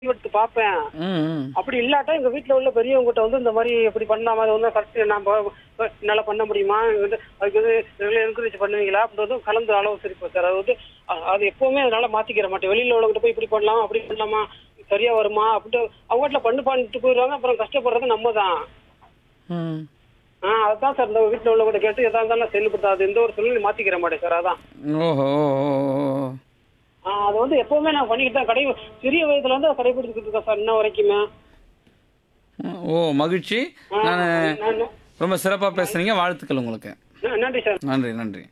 எடுத்து பார்ப்பேன் ம் ம் அப்படி இல்லாட்டா எங்க வீட்ல உள்ள பெரியவங்ககிட்ட வந்து இந்த மாதிரி இப்படி பண்ணலாமா அது வந்து கரெக்ட் நான் ப- ப- என்னால பண்ண முடியுமா இது வந்து அதுக்கு வந்து என்கரேஜ் பண்ணுவீங்களா அப்படின்றது கலந்து ஆலோசிப்போம் சார் அது வந்து அ- அது எப்பவுமே அதனால மாத்திக்கிற மாட்டேன் வெளியில உள்ளவங்ககிட்ட போய் இப்படி பண்ணலாம் அப்படி பண்ணலாமா சரியா வருமா அப்படின்ட்டு அவங்க வீட்டுல பண்ணு பண்ணிட்டு போயிடுவாங்க அப்புறம் கஷ்டப்படுறது நம்ம தான் ம் ஆஹ் அதுதான் சார் இந்த வீட்டுல உள்ளவங்ககிட்ட கேட்டு எதா இருந்தாலும் செயல்படுத்தாது எந்த ஒரு சூழ்நிலை மாத்திக்கிற மாட்டேன் சார் அதான் ஓஹோ ஓஹோ. ஆஹ் அது வந்து எப்பவுமே நான் பண்ணிக்கிட்டு தான் கடை சிறிய வயதுல இருந்து அதை கடைபிடிச்சிட்டு இருக்கேன் சார் இன்ன வரைக்குமே ஓ மகிழ்ச்சி ஆஹ் நான் நான் ரொம்ப சிறப்பாக பேசுறீங்க வாழ்த்துக்கள் உங்களுக்கு ந- நன்றி சார் நன்றி நன்றி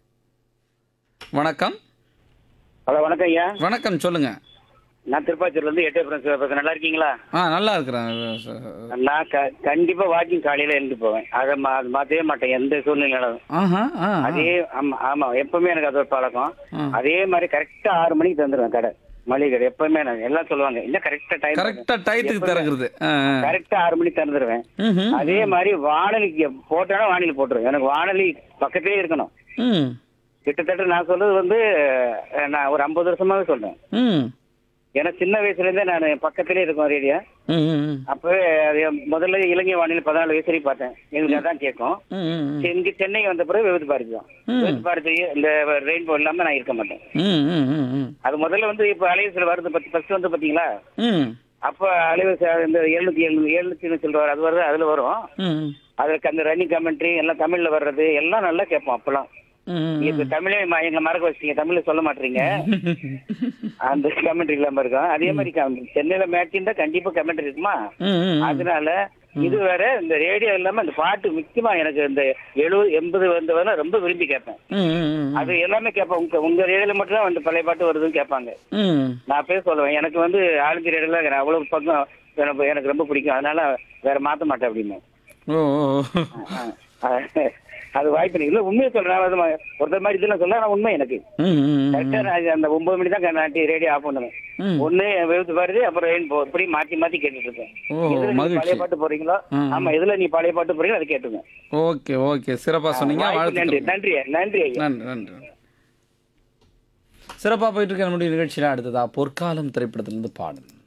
வணக்கம் ஹலோ வணக்கம் ஐயா வணக்கம் சொல்லுங்க நான் திருப்பாச்சூர்ல இருந்து எட்டே ஃப்ரெண்ட்ஸ் பேசுறேன் நல்லா இருக்கீங்களா ஆ நல்லா இருக்கிறேன் ச- நான் க- கண்டிப்பா வாக்கிங் காலையில எழுந்து போவேன் அதை மா அது மாத்தவே மாட்டேன் எந்த சூழ்நிலையிலும் ஆஹா ஆ ஆ. அதே ஆமா ஆமா எப்பவுமே எனக்கு அது ஒரு பழக்கம் ஆ. அதே மாதிரி கரெக்டா ஆறு மணிக்கு தந்துருவேன் கடை மளிகை கடை எப்பவுமே நான் எல்லாம் சொல்லுவாங்க இல்ல கரெக்டா டைம் கரெக்டா டயத்துக்கு திறக்கிறது ஆ, ஆ. கரெக்டா ஆறு மணிக்கு திறந்துருவேன் ம்ஹும். அதே மாதிரி வானொலிக்கு போட்டாலும் வானொலி போட்டுருவேன் எனக்கு வானொலி பக்கத்திலே இருக்கணும் ம் கிட்டத்தட்ட நான் சொல்றது வந்து அஹ், நான் ஒரு ஐம்பது வருஷமாவே சொல்றேன் ம் ஏன்னா சின்ன வயசுல இருந்தே நான் பக்கத்திலே இருக்கோம் ரேடியோ ம் ம் அப்பவே அது முதல்ல இலங்கை வானிலை பதினாலு வயசு வரைக்கும் பார்த்தேன் எங்களுக்கு அதான் கேட்கும் ம் ம் ம். இங்க சென்னை வந்த பிறகு விபத்து பாரதி தான் ம். விபத்து பாரதி இந்த ரெயின்போ இல்லாம நான் இருக்க மாட்டேன் ம் ம் ம் ம் அது முதல்ல வந்து இப்ப அலைவரிசையில் வருது பத்தி ஃபர்ஸ்ட் வந்து பாத்தீங்களா ம் அப்ப அலைவரிசை இந்த எழுநூத்தி எழுநூத்தி எழுநூத்தி சொல்றாரு அது வருது அதுல வரும் ம் அதுக்கு அந்த ரன்னிங் கமெண்ட்ரி எல்லாம் தமிழ்ல வர்றது எல்லாம் நல்லா கேட்போம் அப்பெல்லாம் ம் இப்ப தமிழே ம- எங்க மறக்க வச்சிட்டீங்க தமிழ்ல சொல்ல மாட்டீங்க அந்த கமெண்ட்ரி இல்லாம இருக்கும் அதே மாதிரி கம்- சென்னையில மேட்ச் இருந்தா கண்டிப்பா கமெண்ட்ரி இருக்குமா ம் ம் அதனால இது வேற இந்த ரேடியோ இல்லாம இந்த பாட்டு முக்கியமா எனக்கு இந்த எழுபது எண்பது வந்தவரை ரொம்ப விரும்பி கேட்பேன் ம் ம் அது எல்லாமே கேட்பேன் உங்க உங்க ரேடியோல மட்டும் தான் வந்து பழைய பாட்டு வருதுன்னு கேட்பாங்க ம் நான் பேர் சொல்லுவேன் எனக்கு வந்து ஆளுங்க ரேடியோல அவ்வளவு பக்கம் எனக்கு எனக்கு ரொம்ப பிடிக்கும் அதனால வேற மாத்த மாட்டேன் அப்படின்னு ஓ ஓ, ஓ. அது வாய்ப்பு இல்லை இல்ல உண்மையை சொல்றேன் அது ம- ஒருத்தர் மாதிரி இதெல்லாம் சொல்ல ஆனா உண்மை எனக்கு ம் ம் கரெக்டா நான் அந்த ஒன்பது மணி தான் நான் ரேடியோ ஆஃப் பண்ணுவேன் ம் ஒண்ணு வெவுத்து பாருது அப்புறம் ரெயின் போ இப்படி மாத்தி மாத்தி கேட்டுட்டு இருக்கேன் ஓ எதுல நீங்க மகிழ்ச்சி பழைய பாட்டு போறீங்களோ ம். ஆமா எதுல நீ பழைய பாட்டு போறீங்களோ அதை கேட்டுங்க ஓகே ஓகே சிறப்பாக சொன்னீங்க வாய்ப்பு நன்றி வாழ்த்துக்கள் நன்றி நன்றி ஐயா நன்றி நன்றி சிறப்பாக போயிட்டு இருக்க நம்முடைய நிகழ்ச்சியில் அடுத்ததா பொற்காலம் திரைப்படத்திலிருந்து பாடல்